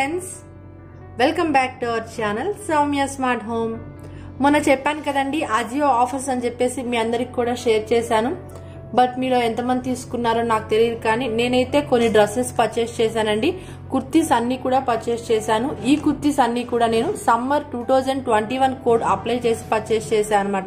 friends welcome back to our channel Soumya smart home మొన్న చెప్పాను కదండి అజియో ఆఫర్స్ అని చెప్పేసి మీ అందరికి కూడా షేర్ చేశాను బట్ మీలో ఎంతమంది తీసుకున్నారో నాకు తెలియదు కానీ నేనైతే కొన్ని డ్రెస్సెస్ పర్చేస్ చేశానండి కుర్తీస్ అన్ని కూడా పర్చేస్ చేశాను ఈ కుర్తీస్ అన్ని కూడా నేను summer two thousand twenty one code apply చేసి పర్చేస్ చేశాను అనమాట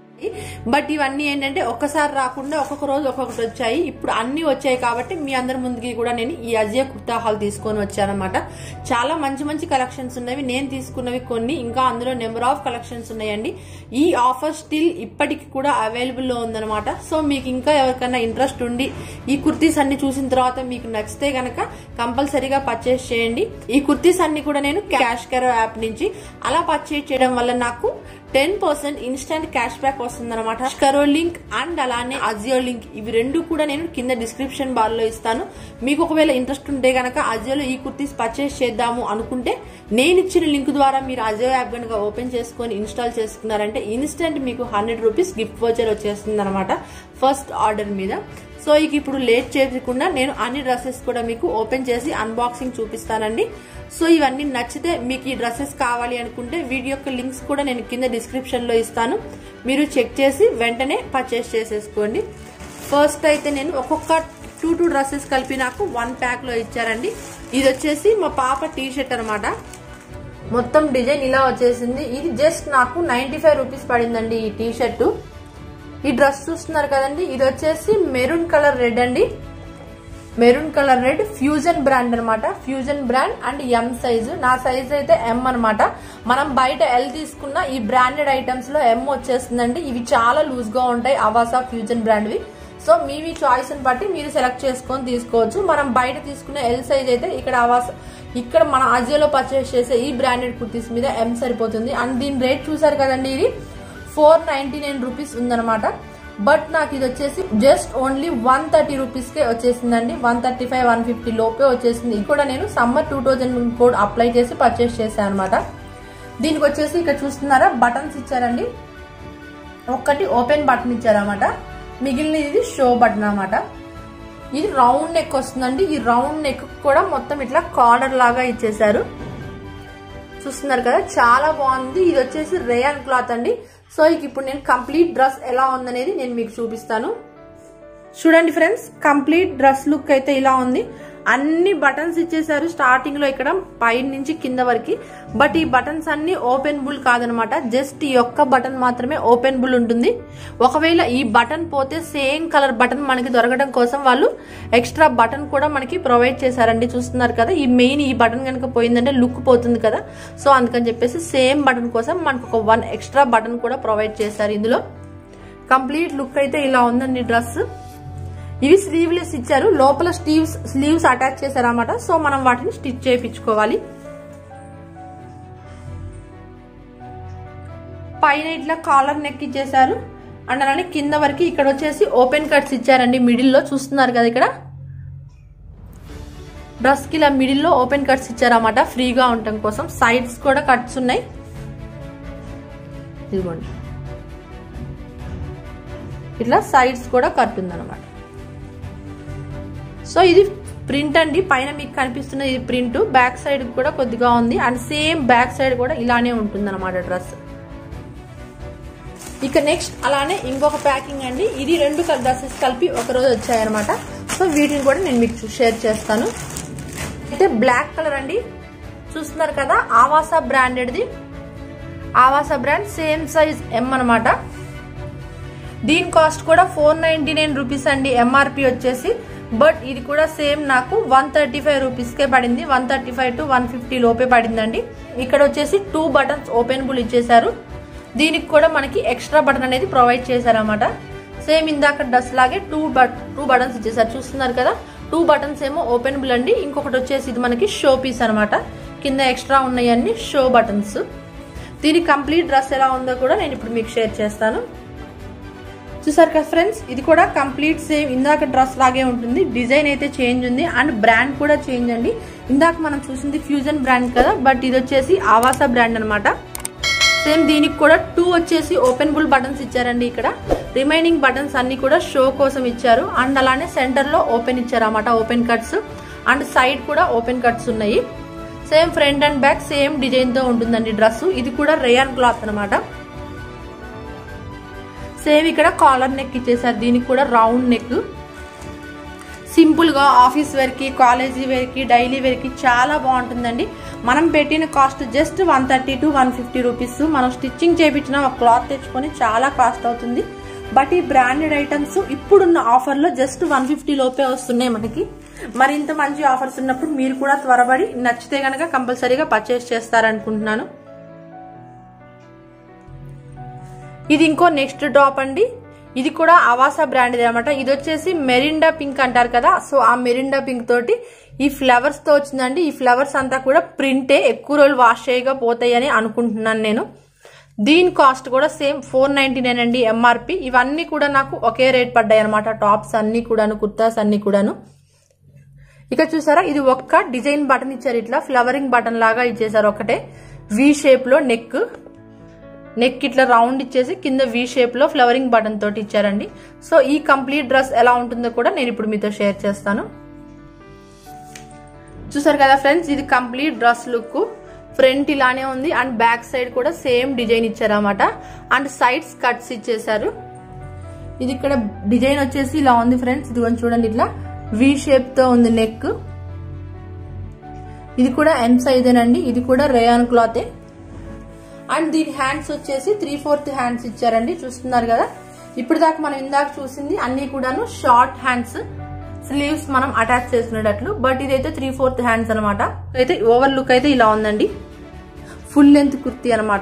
బట్ ఇవన్నీ ఏంటంటే ఒక్కసారి రాకుండా ఒక్కొక్క రోజు ఒక్కొక్కటి వచ్చాయి ఇప్పుడు అన్ని వచ్చాయి కాబట్టి మీ అందరి ముందుకి కూడా నేను ఈ అజయ కుర్తా హాల్ తీసుకొని వచ్చానమాట చాలా మంచి మంచి కలెక్షన్స్ ఉన్నవి నేను తీసుకున్నవి కొన్ని ఇంకా అందులో నెంబర్ ఆఫ్ కలెక్షన్స్ ఉన్నాయండి ఈ ఆఫర్ స్టిల్ ఇప్పటికి కూడా అవైలబుల్ లో ఉందన్నమాట సో మీకు ఇంకా ఎవరికైనా ఇంట్రెస్ట్ ఉండి ఈ కుర్తీస్ అన్ని చూసిన తర్వాత మీకు నచ్చితే గనక కంపల్సరీగా పర్చేస్ చేయండి ఈ కుర్తీస్ అన్ని కూడా నేను క్యాష్ కరో యాప్ నుంచి అలా పర్చేస్ చేయడం వల్ల నాకు ten percent instant cash back వస్తుంది అనమాట కరో లింక్ అండ్ అలానే అజియో లింక్ ఇవి రెండు కూడా నేను కింద డిస్క్రిప్షన్ బార్ లో ఇస్తాను మీకు ఒకవేళ ఇంట్రెస్ట్ ఉంటే గనక అజియోలో ఈ కుర్తీస్ పర్చేస్ చేద్దాము అనుకుంటే నేను ఇచ్చిన లింక్ ద్వారా మీరు అజియో యాప్ కనుక ఓపెన్ చేసుకొని ఇన్స్టాల్ చేసుకున్నారంటే ఇన్స్టెంట్ మీకు హండ్రెడ్ రూపీస్ గిఫ్ట్ వోచర్ వచ్చేస్తుంది అనమాట ఫస్ట్ ఆర్డర్ మీద సో ఇక ఇప్పుడు లేట్ చేయకుండా నేను అన్ని డ్రెస్సెస్ కూడా మీకు ఓపెన్ చేసి అన్బాక్సింగ్ చూపిస్తానండి సో ఇవన్నీ నచ్చితే మీకు ఈ డ్రెస్సెస్ కావాలి అనుకుంటే వీడియో యొక్క లింక్స్ కూడా నేను కింద డిస్క్రిప్షన్ లో ఇస్తాను మీరు చెక్ చేసి వెంటనే పర్చేస్ చేసేసుకోండి ఫస్ట్ అయితే నేను ఒక్కొక్క టూ టూ డ్రెస్సెస్ కలిపి నాకు వన్ ప్యాక్ లో ఇచ్చారండి ఇది వచ్చేసి మా పాప టీ షర్ట్ అనమాట మొత్తం డిజైన్ ఇలా వచ్చేసింది ఇది జస్ట్ నాకు నైన్టీ ఫైవ్ రూపీస్ పడిందండి ఈ టీ షర్టు ఈ డ్రెస్ చూస్తున్నారు కదండి ఇది వచ్చేసి మెరూన్ కలర్ రెడ్ అండి maroon colour red fusion brand అనమాట fusion brand and M size నా సైజ్ అయితే ఎం అనమాట మనం బయట ఎల్ తీసుకున్న ఈ బ్రాండెడ్ ఐటమ్స్ లో ఎం వచ్చేస్తుందండి ఇవి చాలా లూజ్ గా ఉంటాయి అవాసా ఫ్యూజన్ బ్రాండ్వి సో మీ మీ చాయిస్ ని బట్టి మీరు సెలెక్ట్ చేసుకొని తీసుకోవచ్చు మనం బయట తీసుకునే ఎల్ సైజ్ అయితే ఇక్కడ అవాసా ఇక్కడ మన అజియోలో పర్చేస్ చేసే ఈ బ్రాండెడ్ కుర్తీస్ మీద ఎం సరిపోతుంది అండ్ దీని రేట్ చూసారు కదండి ఇది ఫోర్ నైన్టీ నైన్ రూపీస్ ఉందన్నమాట బట్ నాకు ఇది వచ్చేసి just only one thirty rupees కే వచ్చేసిందండి one thirty five one fifty లోపే వచ్చేసింది ఇది కూడా నేను summer two thousand code apply చేసి పర్చేస్ చేశాను అనమాట దీనికి వచ్చేసి ఇక్కడ చూస్తున్నారా బటన్స్ ఇచ్చారండి ఒక్కటి ఓపెన్ బటన్ ఇచ్చారన్నమాట మిగిలిన ఇది షో బటన్ అనమాట ఇది రౌండ్ నెక్ వస్తుందండి ఈ రౌండ్ నెక్ కూడా మొత్తం ఇట్లా కార్డర్ లాగా ఇచ్చేసారు చూస్తున్నారు కదా చాలా బాగుంది ఇది వచ్చేసి రేయన్ క్లాత్ అండి సో ఇక ఇప్పుడు నేను కంప్లీట్ డ్రెస్ ఎలా ఉందనేది నేను మీకు చూపిస్తాను చూడండి ఫ్రెండ్స్ కంప్లీట్ డ్రెస్ లుక్ అయితే ఇలా ఉంది అన్ని బటన్స్ ఇచ్చేసారు స్టార్టింగ్ లో ఇక్కడ పై నుంచి కింద వరకు బట్ ఈ బటన్స్ అన్ని ఓపెన్ బుల్ కాదనమాట జస్ట్ ఈ ఒక్క బటన్ మాత్రమే ఓపెన్ బుల్ ఉంటుంది ఒకవేళ ఈ బటన్ పోతే సేమ్ కలర్ బటన్ మనకి దొరకడం కోసం వాళ్ళు ఎక్స్ట్రా బటన్ కూడా మనకి ప్రొవైడ్ చేశారండి చూస్తున్నారు కదా ఈ మెయిన్ ఈ బటన్ కనుక పోయిందంటే లుక్ పోతుంది కదా సో అందుకని చెప్పేసి సేమ్ బటన్ కోసం మనకు ఒక వన్ ఎక్స్ట్రా బటన్ కూడా ప్రొవైడ్ చేశారు ఇందులో కంప్లీట్ లుక్ అయితే ఇలా ఉందండి డ్రెస్ ఇవి స్లీవ్లెస్ ఇచ్చారు లోపల స్లీవ్స్ స్లీవ్స్ అటాచ్ చేశారన్నమాట సో మనం వాటిని స్టిచ్ చేయించుకోవాలి పైన ఇట్లా కాలర్ నెక్ ఇచ్చేసారు అండ్ అలానే కింద వరకు ఇక్కడ వచ్చేసి ఓపెన్ కట్స్ ఇచ్చారండి మిడిల్లో చూస్తున్నారు కదా ఇక్కడ డ్రెస్ కి ఇలా మిడిల్లో ఓపెన్ కట్స్ ఇచ్చారన్నమాట ఫ్రీగా ఉండటం కోసం సైడ్స్ కూడా కట్స్ ఉన్నాయి ఇదిగోండి ఇట్లా సైడ్స్ కూడా కట్ ఉందన్నమాట సో ఇది ప్రింట్ అండి పైన మీకు కనిపిస్తున్న ఇది ప్రింట్ బ్యాక్ సైడ్ కూడా కొద్దిగా ఉంది అండ్ సేమ్ బ్యాక్ సైడ్ కూడా ఇలానే ఉంటుంది అనమాట డ్రెస్ ఇక నెక్స్ట్ అలానే ఇంకొక ప్యాకింగ్ అండి ఇది రెండు డ్రెస్సెస్ కలిపి ఒక రోజు వచ్చాయన్నమాట సో వీటిని కూడా నేను మీకు షేర్ చేస్తాను అయితే బ్లాక్ కలర్ అండి చూస్తున్నారు కదా ఆవాసా బ్రాండెడ్ది Avaasa brand same size M అనమాట దీని కాస్ట్ కూడా ఫోర్ నైన్టీ నైన్ రూపీస్ అండి ఎంఆర్పి వచ్చేసి బట్ ఇది కూడా సేమ్ నాకు వన్ థర్టీ ఫైవ్ రూపీస్కే పడింది one thirty five to one fifty లోపే పడిందండి ఇక్కడ వచ్చేసి టూ బటన్స్ ఓపెనబుల్ ఇచ్చేసారు దీనికి కూడా మనకి ఎక్స్ట్రా బటన్ అనేది ప్రొవైడ్ చేశారన్నమాట సేమ్ ఇందాక డ్రెస్ లాగే టూ బట్ టూ బటన్స్ ఇచ్చేసారు చూస్తున్నారు కదా టూ బటన్స్ ఏమో ఓపెనబుల్ అండి ఇంకొకటి వచ్చేసి ఇది మనకి షో పీస్ అనమాట కింద ఎక్స్ట్రా ఉన్నాయన్ని షో బటన్స్ దీని కంప్లీట్ డ్రెస్ ఎలా ఉందో కూడా నేను ఇప్పుడు మీకు షేర్ చేస్తాను చూసారు కదా ఫ్రెండ్స్ ఇది కూడా కంప్లీట్ సేమ్ ఇందాక డ్రెస్ లాగే ఉంటుంది డిజైన్ అయితే చేంజ్ ఉంది అండ్ బ్రాండ్ కూడా చేంజ్ అండి ఇందాక మనం చూసింది ఫ్యూజన్ బ్రాండ్ కదా బట్ ఇది వచ్చేసి ఆవాసా బ్రాండ్ అనమాట సేమ్ దీనికి కూడా టూ వచ్చేసి ఓపెన్ బుల్ బటన్స్ ఇచ్చారండి ఇక్కడ రిమైనింగ్ బటన్స్ అన్ని కూడా షో కోసం ఇచ్చారు అండ్ అలానే సెంటర్ లో ఓపెన్ ఇచ్చారు అన్నమాట ఓపెన్ కట్స్ అండ్ సైడ్ కూడా ఓపెన్ కట్స్ ఉన్నాయి same front and back same design తో ఉంటుందండి డ్రెస్ ఇది కూడా రేయాన్ క్లాత్ అనమాట సేమ్ ఇక్కడ కాలర్ నెక్ ఇచ్చేసారు దీనికి కూడా రౌండ్ నెక్ సింపుల్ గా ఆఫీస్ వేర్ కి కాలేజీ వేర్ కి డైలీ వేర్ కి చాలా బాగుంటుందండి మనం పెట్టిన cost just one thirty to one fifty rupees మనం స్టిచ్చింగ్ చేయించిన ఒక క్లాత్ తెచ్చుకొని చాలా కాస్ట్ అవుతుంది బట్ ఈ బ్రాండెడ్ ఐటమ్స్ ఇప్పుడున్న ఆఫర్లో జస్ట్ వన్ ఫిఫ్టీ లోపే వస్తున్నాయి మనకి మరింత మంచి ఆఫర్స్ ఉన్నప్పుడు మీరు కూడా త్వరపడి నచ్చితే గనక కంపల్సరీగా పర్చేస్ చేస్తారనుకుంటున్నాను ఇది ఇంకో నెక్స్ట్ డ్రాప్ అండి ఇది కూడా అవాసా బ్రాండ్ అనమాట ఇది వచ్చేసి మెరిండా పింక్ అంటారు కదా సో ఆ మెరిండా పింక్ తోటి ఈ ఫ్లవర్స్ తో వచ్చిందండి ఈ ఫ్లవర్స్ అంతా కూడా ప్రింటే ఎక్కువ రోజులు వాష్ చేయగా పోతాయి అని అనుకుంటున్నాను నేను దీని కాస్ట్ కూడా సేమ్ ఫోర్ నైన్టీ నైన్ అండి ఎంఆర్పి ఇవన్నీ కూడా నాకు ఒకే రేట్ పడ్డాయి అనమాట టాప్స్ అన్ని కూడాను కుర్తాస్ అన్ని కూడాను ఇక చూసారా ఇది ఒక్క డిజైన్ బటన్ ఇచ్చారు ఇట్లా ఫ్లవరింగ్ బటన్ లాగా ఇచ్చేసారు ఒకటే వి షేప్ లో నెక్ నెక్ ఇట్లా రౌండ్ ఇచ్చేసి కింద వి షేప్ లో ఫ్లవరింగ్ బటన్ తోటి ఇచ్చారండి సో ఈ కంప్లీట్ డ్రెస్ ఎలా ఉంటుందో కూడా నేను ఇప్పుడు మీతో షేర్ చేస్తాను చూసారు కదా ఫ్రెండ్స్ ఇది కంప్లీట్ డ్రెస్ లుక్ ఫ్రంట్ ఇలానే ఉంది అండ్ బ్యాక్ సైడ్ కూడా సేమ్ డిజైన్ ఇచ్చారన్నమాట అండ్ సైడ్స్ కట్స్ ఇచ్చేసారు ఇది ఇక్కడ డిజైన్ వచ్చేసి ఇలా ఉంది ఫ్రెండ్స్ ఇది కొంచెం చూడండి ఇట్లా వి షేప్ తో ఉంది నెక్ ఇది కూడా ఎం సైజేనండి ఇది కూడా రేయాన్ క్లాతే అండ్ దీని హ్యాండ్స్ వచ్చేసి త్రీ ఫోర్త్ హ్యాండ్స్ ఇచ్చారండి చూస్తున్నారు కదా ఇప్పుడు దాకా మనం ఇందాక చూసింది అన్ని కూడాను షార్ట్ హ్యాండ్స్ స్లీవ్స్ మనం అటాచ్ చేసినట్లు బట్ ఇదైతే త్రీ ఫోర్త్ హ్యాండ్స్ అనమాట అయితే ఓవర్ లుక్ అయితే ఇలా ఉందండి ఫుల్ లెంత్ కుర్తీ అనమాట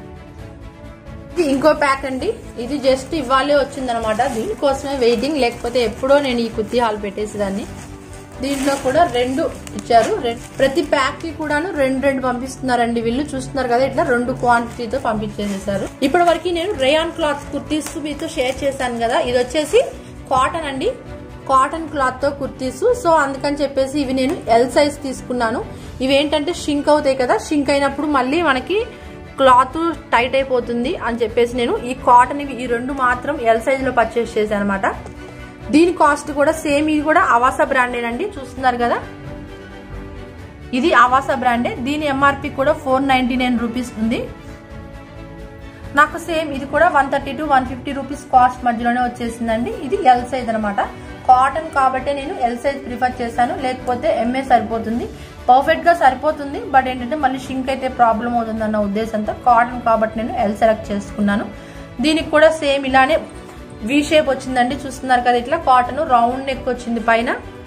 ఇది ఇంకో ప్యాక్ అండి ఇది జస్ట్ ఇవ్వాలే వచ్చిందనమాట దీనికోసమే వెయిటింగ్ లేకపోతే ఎప్పుడో నేను ఈ కుర్తీ హాల్ పెట్టేసేదాన్ని దీంట్లో కూడా రెండు ఇచ్చారు ప్రతి ప్యాక్ కి కూడాను రెండు రెండు పంపిస్తున్నారండి వీళ్ళు చూస్తున్నారు కదా ఇట్లా రెండు క్వాంటిటీతో పంపించేసేసారు ఇప్పటి వరకు నేను రేయాన్ క్లాత్ కుర్తీస్ మీతో షేర్ చేశాను కదా ఇది వచ్చేసి కాటన్ అండి కాటన్ క్లాత్ తో కుర్తీస్ సో అందుకని చెప్పేసి ఇవి నేను ఎల్ సైజ్ తీసుకున్నాను ఇవి ఏంటంటే షింక్ అవుతాయి కదా షింక్ అయినప్పుడు మళ్ళీ మనకి క్లాత్ టైట్ అయిపోతుంది అని చెప్పేసి నేను ఈ కాటన్ ఇవి ఈ రెండు మాత్రం ఎల్ సైజ్ లో పర్చేస్ చేశాను అనమాట దీని కాస్ట్ కూడా సేమ్ ఇది కూడా అవాసా బ్రాండేనండి చూస్తున్నారు కదా ఇది అవాసా బ్రాండే దీని ఎంఆర్పి కూడా ఫోర్ నైన్టీ నైన్ రూపీస్ ఉంది నాకు సేమ్ ఇది కూడా one thirty to one fifty rupees cost మధ్యలోనే వచ్చేసిందండి ఇది ఎల్ సైజ్ అనమాట కాటన్ కాబట్టి నేను ఎల్ సైజ్ ప్రిఫర్ చేశాను లేకపోతే ఎంఏ సరిపోతుంది పర్ఫెక్ట్ గా సరిపోతుంది బట్ ఏంటంటే మళ్ళీ షింక్ అయితే ప్రాబ్లం అవుతుంది అన్న ఉద్దేశంతో కాటన్ కాబట్టి నేను ఎల్ సెలెక్ట్ చేసుకున్నాను దీనికి కూడా సేమ్ ఇలానే వి షేప్ వచ్చిందండి చూస్తున్నారు కదా ఇట్లా కాటన్ రౌండ్ నెక్ వచ్చింది పైన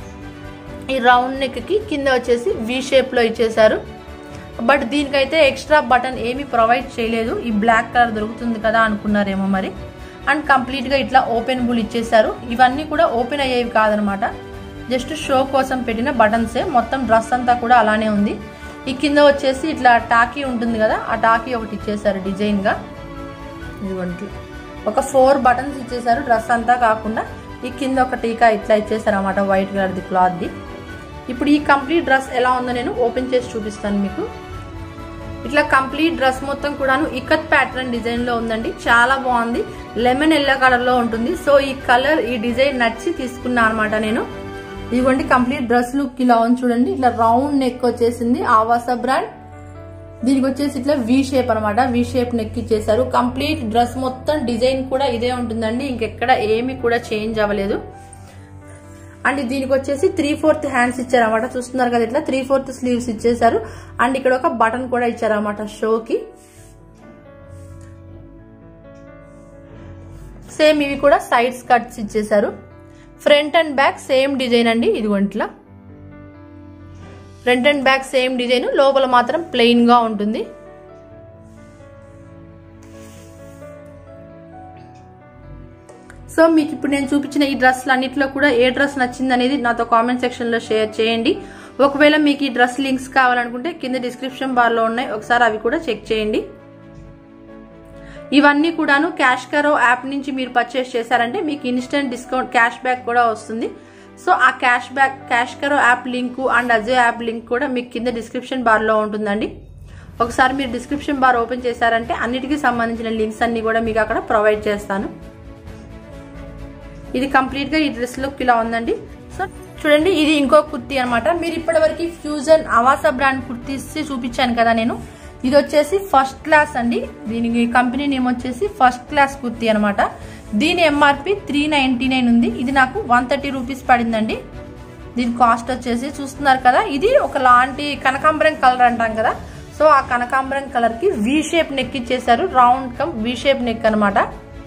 ఈ రౌండ్ నెక్ కి కింద వచ్చేసి వి షేప్ లో ఇచ్చేసారు బట్ దీనికైతే ఎక్స్ట్రా బటన్ ఏమీ ప్రొవైడ్ చేయలేదు ఈ బ్లాక్ కలర్ దొరుకుతుంది కదా అనుకున్నారేమో మరి అండ్ కంప్లీట్ గా ఇట్లా ఓపెన్ బుల్ ఇచ్చేసారు ఇవన్నీ కూడా ఓపెన్ అయ్యేవి కాదనమాట జస్ట్ షో కోసం పెట్టిన బటన్సే మొత్తం డ్రెస్ అంతా కూడా అలానే ఉంది ఈ కింద వచ్చేసి ఇట్లా టాకీ ఉంటుంది కదా ఆ టాకీ ఒకటి ఇచ్చేసారు డిజైన్ గా ఇదిగోండి ఒక ఫోర్ బటన్స్ ఇచ్చేసారు డ్రెస్ అంతా కాకుండా ఈ కింద ఒక టీకా ఇట్లా ఇచ్చేసారు అనమాట వైట్ కలర్ది క్లాత్ది ఇప్పుడు ఈ కంప్లీట్ డ్రెస్ ఎలా ఉందో నేను ఓపెన్ చేసి చూపిస్తాను మీకు ఇట్లా కంప్లీట్ డ్రెస్ మొత్తం కూడాను ఇకత్ ప్యాటర్న్ డిజైన్ లో ఉందండి చాలా బాగుంది లెమన్ ఎల్లో కలర్ లో ఉంటుంది సో ఈ కలర్ ఈ డిజైన్ నచ్చి తీసుకున్నా అనమాట నేను ఇదిగోండి కంప్లీట్ డ్రెస్ లుక్ ఇలా ఉంది చూడండి ఇట్లా రౌండ్ నెక్ వచ్చేసింది ఆవాస బ్రాండ్ దీనికి వచ్చేసి ఇట్లా వి షేప్ అనమాట వి షేప్ నెక్ ఇచ్చేసారు కంప్లీట్ డ్రెస్ మొత్తం డిజైన్ కూడా ఇదే ఉంటుందండి ఇంకెక్కడ ఏమి కూడా చేంజ్ అవ్వలేదు అండ్ దీనికి వచ్చేసి త్రీ ఫోర్త్ హ్యాండ్స్ ఇచ్చారన్నమాట చూస్తున్నారు కదా ఇట్లా త్రీ ఫోర్త్ స్లీవ్స్ ఇచ్చేసారు అండ్ ఇక్కడ ఒక బటన్ కూడా ఇచ్చారన్నమాట షోకి సేమ్ ఇవి కూడా సైడ్స్ కట్స్ ఇచ్చేసారు front and back same design అండి ఇదిగోంట్లా front and back same design లోపల మాత్రం ప్లెయిన్ గా ఉంటుంది సో మీకు ఇప్పుడు నేను చూపించిన ఈ డ్రెస్లు అన్నింటిలో కూడా ఏ డ్రెస్ నచ్చింది అనేది నాతో కామెంట్ సెక్షన్ లో షేర్ చేయండి ఒకవేళ మీకు ఈ డ్రెస్ లింక్స్ కావాలనుకుంటే కింద డిస్క్రిప్షన్ బార్ లో ఉన్నాయి ఒకసారి అవి కూడా చెక్ చేయండి ఇవన్నీ కూడాను క్యాష్ కరో యాప్ నుంచి మీరు పర్చేస్ చేశారంటే మీకు ఇన్స్టెంట్ డిస్కౌంట్ క్యాష్ బ్యాక్ కూడా వస్తుంది సో ఆ cash back cash Karo app link and Ajio app link కూడా మీకు కింద డిస్క్రిప్షన్ బార్ లో ఉంటుందండి ఒకసారి మీరు డిస్క్రిప్షన్ బార్ ఓపెన్ చేశారంటే అన్నిటికీ సంబంధించిన లింక్స్ అన్ని కూడా మీకు అక్కడ ప్రొవైడ్ చేస్తాను ఇది కంప్లీట్ గా ఈ డ్రెస్ లుక్ ఇలా ఉందండి సో చూడండి ఇది ఇంకో కుర్తీ అనమాట మీరు ఇప్పటివరకు ఫ్యూజన్ అవాసా బ్రాండ్ కుర్తీస్ చూపించాను కదా నేను ఇది వచ్చేసి ఫస్ట్ క్లాస్ అండి దీనికి కంపెనీ నేమ్ వచ్చేసి ఫస్ట్ క్లాస్ కుర్తీ అనమాట దీని ఎంఆర్పి త్రీ నైన్టీ నైన్ ఉంది ఇది నాకు వన్ థర్టీ రూపీస్ పడిందండి దీని కాస్ట్ వచ్చేసి చూస్తున్నారు కదా ఇది ఒక లాంటి కనకాంబరం కలర్ అంటాం కదా సో ఆ కనకాంబరం కలర్ కి వి షేప్ నెక్ ఇచ్చేసారు round cum V shape neck అనమాట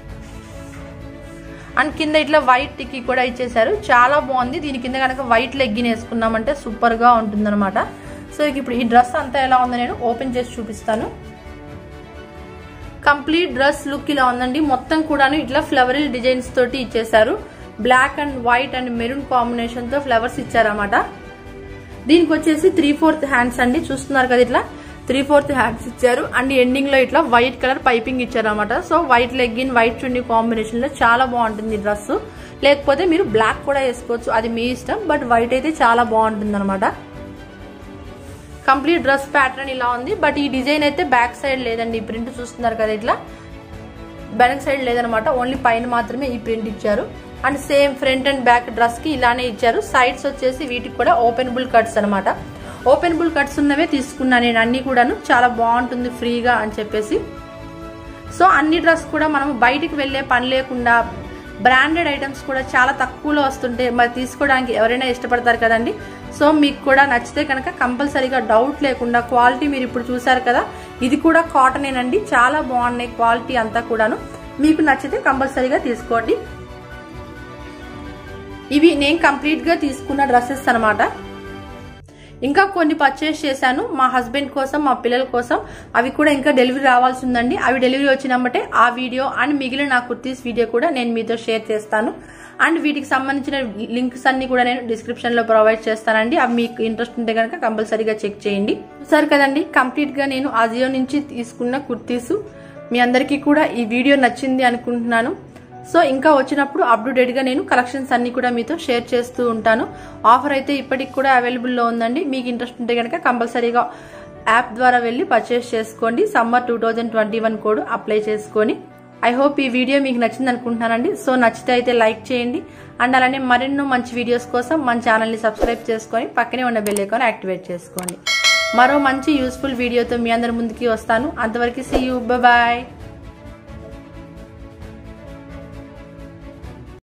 అండ్ కింద ఇట్లా వైట్ టిక్కీ కూడా ఇచ్చేసారు చాలా బాగుంది దీని కింద కనుక వైట్ లెగ్గిన్ వేసుకున్నామంటే సూపర్ గా ఉంటుందన్నమాట సో ఇప్పుడు ఈ డ్రెస్ అంతా ఎలా ఉందో నేను ఓపెన్ చేసి చూపిస్తాను కంప్లీట్ డ్రెస్ లుక్ ఇలా ఉందండి మొత్తం కూడాను ఇట్లా ఫ్లవరల్ డిజైన్స్ తోటి ఇచ్చేసారు black and white and maroon combination తో ఫ్లవర్స్ ఇచ్చారన్నమాట దీనికి వచ్చేసి త్రీ ఫోర్త్ హ్యాండ్స్ అండి చూస్తున్నారు కదా ఇట్లా త్రీ ఫోర్త్ హ్యాండ్స్ ఇచ్చారు అండ్ ఎండింగ్ లో ఇట్లా వైట్ కలర్ పైపింగ్ ఇచ్చారు అనమాట so white legging white chunni combination లో చాలా బాగుంటుంది ఈ డ్రెస్ లేకపోతే మీరు బ్లాక్ కూడా వేసుకోవచ్చు అది మీ ఇష్టం బట్ వైట్ అయితే చాలా బాగుంటుంది అనమాట కంప్లీట్ డ్రెస్ ప్యాటర్న్ ఇలా ఉంది బట్ ఈ డిజైన్ అయితే బ్యాక్ సైడ్ లేదండి ఈ ప్రింట్ చూస్తున్నారు కదా ఇట్లా బ్యాక్ సైడ్ లేదనమాట ఓన్లీ పైన మాత్రమే ఈ ప్రింట్ ఇచ్చారు and same front and back dress కి ఇలానే ఇచ్చారు సైడ్స్ వచ్చేసి వీటికి కూడా ఓపెనబుల్ కట్స్ అనమాట ఓపెనబుల్ కట్స్ ఉన్నవే తీసుకున్నా నేను అన్ని కూడాను చాలా బాగుంటుంది ఫ్రీగా అని చెప్పేసి సో అన్ని డ్రెస్ కూడా మనం బయటికి వెళ్ళే పని లేకుండా బ్రాండెడ్ ఐటమ్స్ కూడా చాలా తక్కువలో వస్తుంటే మరి తీసుకోవడానికి ఎవరైనా ఇష్టపడతారు కదండి సో మీకు కూడా నచ్చితే కనుక కంపల్సరీగా డౌట్ లేకుండా క్వాలిటీ మీరు ఇప్పుడు చూసారు కదా ఇది కూడా కాటనేనండి చాలా బాగున్నాయి క్వాలిటీ అంతా కూడాను మీకు నచ్చితే కంపల్సరీగా తీసుకోండి ఇవి నేను కంప్లీట్గా తీసుకున్న డ్రెస్సెస్ అనమాట ఇంకా కొన్ని పర్చేస్ చేశాను మా హస్బెండ్ కోసం మా పిల్లల కోసం అవి కూడా ఇంకా డెలివరీ రావాల్సి ఉందండి అవి డెలివరీ వచ్చినమ్మటే ఆ వీడియో అండ్ మిగిలిన నా కుర్తీస్ వీడియో కూడా నేను మీతో షేర్ చేస్తాను అండ్ వీటికి సంబంధించిన లింక్స్ అన్ని కూడా నేను డిస్క్రిప్షన్ లో ప్రొవైడ్ చేస్తానండి అవి మీకు ఇంట్రెస్ట్ ఉంటే కనుక కంపల్సరీగా చెక్ చేయండి సరే కదండి కంప్లీట్ గా నేను అజియో నుంచి తీసుకున్న కుర్తీస్ మీ అందరికీ కూడా ఈ వీడియో నచ్చింది అనుకుంటున్నాను సో ఇంకా వచ్చినప్పుడు అప్డేటెడ్ గా నేను కలెక్షన్స్ అన్ని కూడా మీతో షేర్ చేస్తూ ఉంటాను ఆఫర్ అయితే ఇప్పటికి కూడా అవైలబుల్లో ఉందండి మీకు ఇంట్రెస్ట్ ఉంటే కనుక కంపల్సరీగా యాప్ ద్వారా వెళ్ళి పర్చేస్ చేసుకోండి summer two thousand twenty one code apply చేసుకొని ఐ హోప్ ఈ వీడియో మీకు నచ్చింది అనుకుంటున్నానండి సో నచ్చితే అయితే లైక్ చేయండి అండ్ అలానే మరెన్నో మంచి వీడియోస్ కోసం మన ఛానల్ని సబ్స్క్రైబ్ చేసుకొని పక్కనే ఉన్న బెల్ ఐకాన్ యాక్టివేట్ చేసుకోండి మరో మంచి యూస్ఫుల్ వీడియోతో మీ అందరి ముందుకి వస్తాను అంతవరకు సీ యూ బాయ్